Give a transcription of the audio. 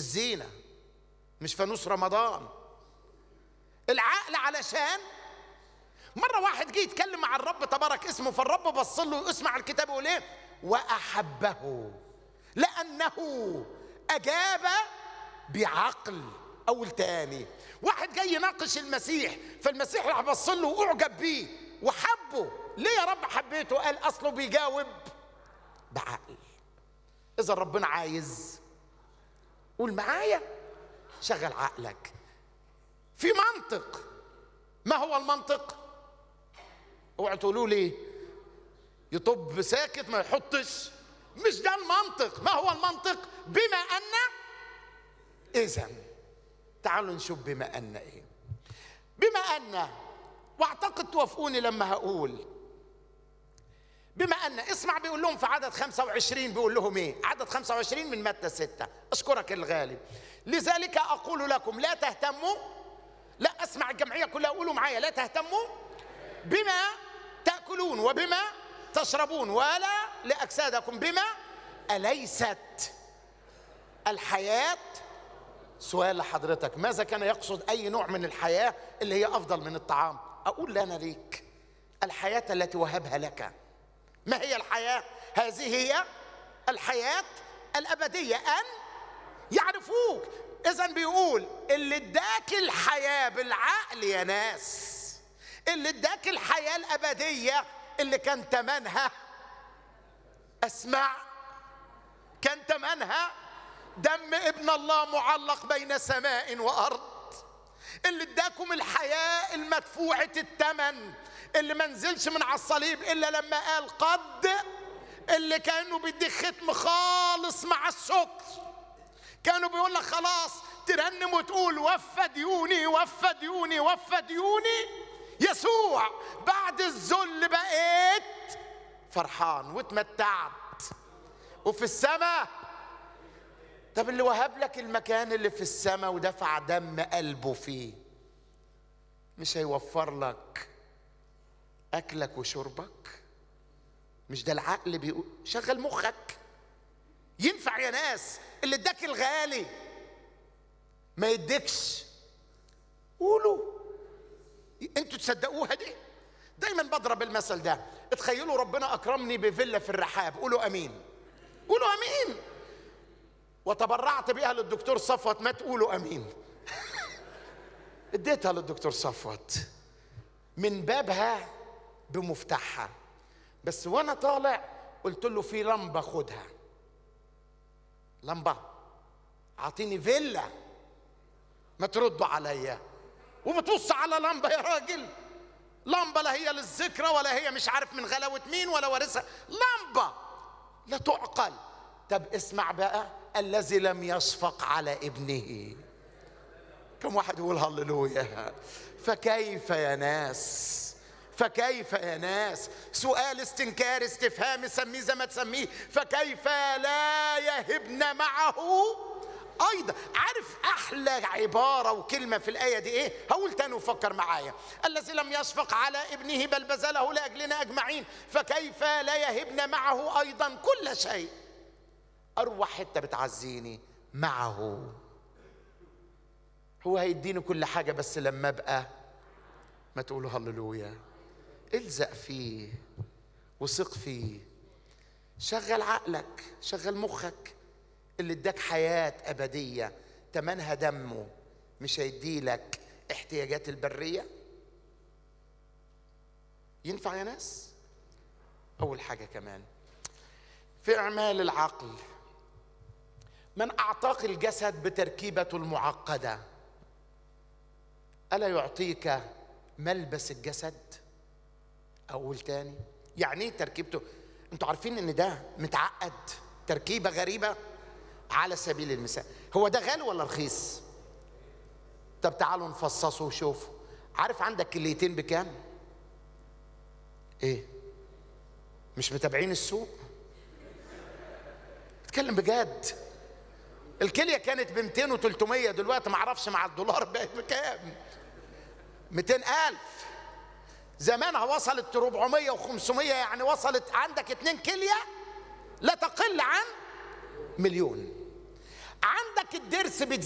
زينة مش فانوس رمضان العقل علشان مرة واحد جه يتكلم مع الرب تبارك اسمه فالرب بص له اسمع الكتاب يقول ايه وأحبه لأنه أجاب بعقل أول تاني واحد جاي يناقش المسيح فالمسيح راح بص له وأعجب بيه وحبه ليه يا رب حبيته قال أصله بيجاوب بعقل إذا ربنا عايز قول معايا شغل عقلك في منطق ما هو المنطق اوعوا تقولوا لي يطب ساكت ما يحطش مش ده المنطق ما هو المنطق بما ان اذا تعالوا نشوف بما ان ايه بما ان واعتقد توافقوني لما هقول بما ان اسمع بيقول لهم في عدد 25 بيقول لهم ايه عدد 25 من متى 6 اشكرك الغالي لذلك اقول لكم لا تهتموا لا اسمع الجمعيه كلها قولوا معايا لا تهتموا بما تاكلون وبما تشربون ولا لاجسادكم بما اليست الحياه سؤال لحضرتك ماذا كان يقصد اي نوع من الحياه اللي هي افضل من الطعام اقول لنا ليك الحياه التي وهبها لك ما هي الحياه هذه هي الحياه الابديه ان يعرفوك اذا بيقول اللي اداك الحياه بالعقل يا ناس اللي اداك الحياه الابديه اللي كان ثمنها اسمع كان ثمنها دم ابن الله معلق بين سماء وارض اللي اداكم الحياه المدفوعه الثمن اللي ما نزلش من على الصليب الا لما قال قد اللي كانوا بيديك ختم خالص مع السكر كانوا بيقول لك خلاص ترنم وتقول وفى ديوني وفى ديوني وفى ديوني يسوع بعد الذل بقيت فرحان واتمتعت وفي السماء طب اللي وهب لك المكان اللي في السماء ودفع دم قلبه فيه مش هيوفر لك اكلك وشربك مش ده العقل بيقول شغل مخك ينفع يا ناس اللي اداك الغالي ما يديكش قولوا انتوا تصدقوها دي دايما بضرب المثل ده اتخيلوا ربنا اكرمني بفيلا في الرحاب قولوا امين قولوا امين وتبرعت بيها للدكتور صفوت ما تقولوا امين اديتها للدكتور صفوت من بابها بمفتاحها بس وانا طالع قلت له في لمبه خدها لمبه اعطيني فيلا ما تردوا عليا وبتبص على لمبه يا راجل لمبه لا هي للذكرى ولا هي مش عارف من غلاوه مين ولا وارثها لمبه لا تعقل طب اسمع بقى الذي لم يشفق على ابنه كم واحد يقول هللويا فكيف يا ناس فكيف يا ناس سؤال استنكار استفهام سميه زي ما تسميه فكيف لا يهبن معه ايضا عارف احلى عباره وكلمه في الايه دي ايه هقول تاني وفكر معايا الذي لم يشفق على ابنه بل بذله لاجلنا اجمعين فكيف لا يهبن معه ايضا كل شيء اروح حته بتعزيني معه هو هيديني كل حاجه بس لما ابقى ما تقولوا هللويا الزق فيه وثق فيه شغل عقلك شغل مخك اللي اداك حياة أبدية تمنها دمه مش هيديلك احتياجات البرية ينفع يا ناس أول حاجة كمان في إعمال العقل من أعطاك الجسد بتركيبته المعقدة ألا يعطيك ملبس الجسد أقول تاني يعني إيه تركيبته أنتوا عارفين إن ده متعقد تركيبة غريبة على سبيل المثال هو ده غالي ولا رخيص طب تعالوا نفصصه وشوفوا عارف عندك كليتين بكام ايه مش متابعين السوق اتكلم بجد الكليه كانت ب 200 و300 دلوقتي ما اعرفش مع الدولار بقت بكام 200000 زمانها وصلت 400 و500 يعني وصلت عندك اتنين كليه لا تقل عن مليون عندك الضرس بتزيد